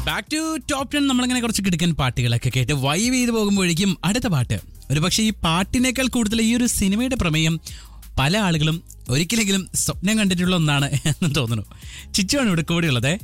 Back to top ten നമ്മളിങ്ങനെ കുറച്ച് കിടക്കൻ പാട്ടുകളൊക്കെ കേട്ട് വൈവ് ചെയ്ത് പോകുമ്പോഴേക്കും അടുത്ത പാട്ട് ഒരു പക്ഷേ ഈ പാട്ടിനേക്കാൾ കൂടുതൽ ഈ ഒരു സിനിമയുടെ പ്രമേയം പല ആളുകളും ഒരിക്കലെങ്കിലും സ്വപ്നം കണ്ടിട്ടുള്ള ഒന്നാണ് എന്ന് തോന്നുന്നു ചിച്ചുവാണ് ഇവിടെ കൂടെയുള്ളത്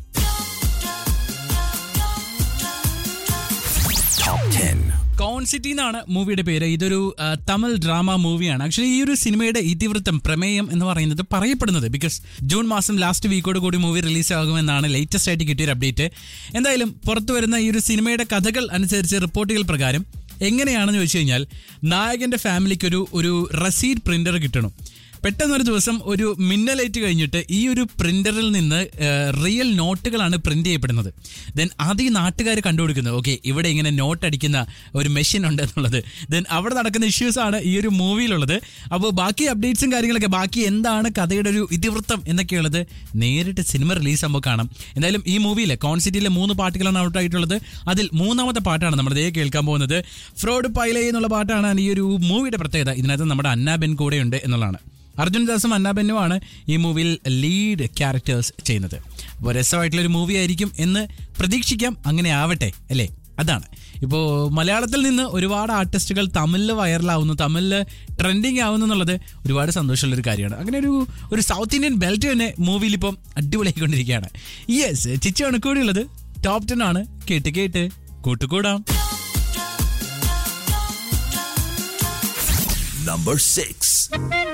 കോൺസിറ്റി എന്നാണ് മൂവിയുടെ പേര് ഇതൊരു ആ, തമിഴ് ഡ്രാമ മൂവിയാണ് ആക്ച്വലി ഈ ഒരു സിനിമയുടെ ഇതിവൃത്തം പ്രമേയം എന്ന് പറയുന്നത് പറയപ്പെടുന്നത് ബിക്കോസ് ജൂൺ മാസം ലാസ്റ്റ് വീക്കോട് കൂടി മൂവി റിലീസ് ആകുമെന്നാണ് ലേറ്റസ്റ്റ് ആയിട്ട് കിട്ടിയൊരു അപ്ഡേറ്റ് എന്തായാലും പുറത്തു വരുന്ന ഈ ഒരു സിനിമയുടെ കഥകൾ അനുസരിച്ച് റിപ്പോർട്ടുകൾ പ്രകാരം എങ്ങനെയാണെന്ന് ചോദിച്ചു കഴിഞ്ഞാൽ നായകന്റെ ഫാമിലിക്ക് ഒരു ഒരു റസീഡ് പ്രിന്റർ കിട്ടണം പെട്ടെന്നൊരു ദിവസം ഒരു മിന്നലേറ്റ് കഴിഞ്ഞിട്ട് ഈ ഒരു പ്രിന്ററിൽ നിന്ന് റിയൽ നോട്ടുകളാണ് പ്രിന്റ് ചെയ്യപ്പെടുന്നത് ദെൻ അത് ഈ നാട്ടുകാർ കണ്ടുപിടിക്കുന്നത് ഓക്കെ ഇവിടെ ഇങ്ങനെ നോട്ട് അടിക്കുന്ന ഒരു മെഷീൻ ഉണ്ട് എന്നുള്ളത് ദെൻ അവിടെ നടക്കുന്ന ഇഷ്യൂസ് ആണ് ഈ ഒരു മൂവിയിലുള്ളത് അപ്പോൾ ബാക്കി അപ്ഡേറ്റ്സും കാര്യങ്ങളൊക്കെ ബാക്കി എന്താണ് കഥയുടെ ഒരു ഇതിവൃത്തം എന്നൊക്കെയുള്ളത് നേരിട്ട് സിനിമ റിലീസ് ആകുമ്പോൾ കാണാം എന്തായാലും ഈ മൂവിയിലെ കോൺസിറ്റിയിലെ മൂന്ന് പാട്ടുകളാണ് ഔട്ട് ആയിട്ടുള്ളത് അതിൽ മൂന്നാമത്തെ പാട്ടാണ് നമ്മൾ ഇതേ കേൾക്കാൻ പോകുന്നത് ഫ്രോഡ് പൈലേ എന്നുള്ള പാട്ടാണ് ഈ ഒരു മൂവിയുടെ പ്രത്യേകത ഇതിനകത്ത് നമ്മുടെ അന്നാബെൻ കൂടെയുണ്ട് എന്നുള്ളതാണ് അർജുൻ ദാസും അന്നാബെന്നുമാണ് ഈ മൂവിയിൽ ലീഡ് ക്യാരക്ടേഴ്സ് ചെയ്യുന്നത് അപ്പോൾ രസമായിട്ടുള്ള ഒരു മൂവി ആയിരിക്കും എന്ന് പ്രതീക്ഷിക്കാം അങ്ങനെ ആവട്ടെ അല്ലേ അതാണ് ഇപ്പോൾ മലയാളത്തിൽ നിന്ന് ഒരുപാട് ആർട്ടിസ്റ്റുകൾ തമിഴിൽ വൈറലാവുന്നു തമിഴിൽ ട്രെൻഡിങ് ആവുന്നു എന്നുള്ളത് ഒരുപാട് സന്തോഷമുള്ളൊരു കാര്യമാണ് അങ്ങനെ ഒരു ഒരു സൗത്ത് ഇന്ത്യൻ ബെൽറ്റ് തന്നെ മൂവിയിൽ ഇപ്പം അടിപൊളിയായിക്കൊണ്ടിരിക്കുകയാണ് യെസ് ചിച്ചാണ് കൂടിയുള്ളത് ടോപ്പ് ടെൻ ആണ് കേട്ട് കേട്ട് കൂട്ടുകൂടാം Number six.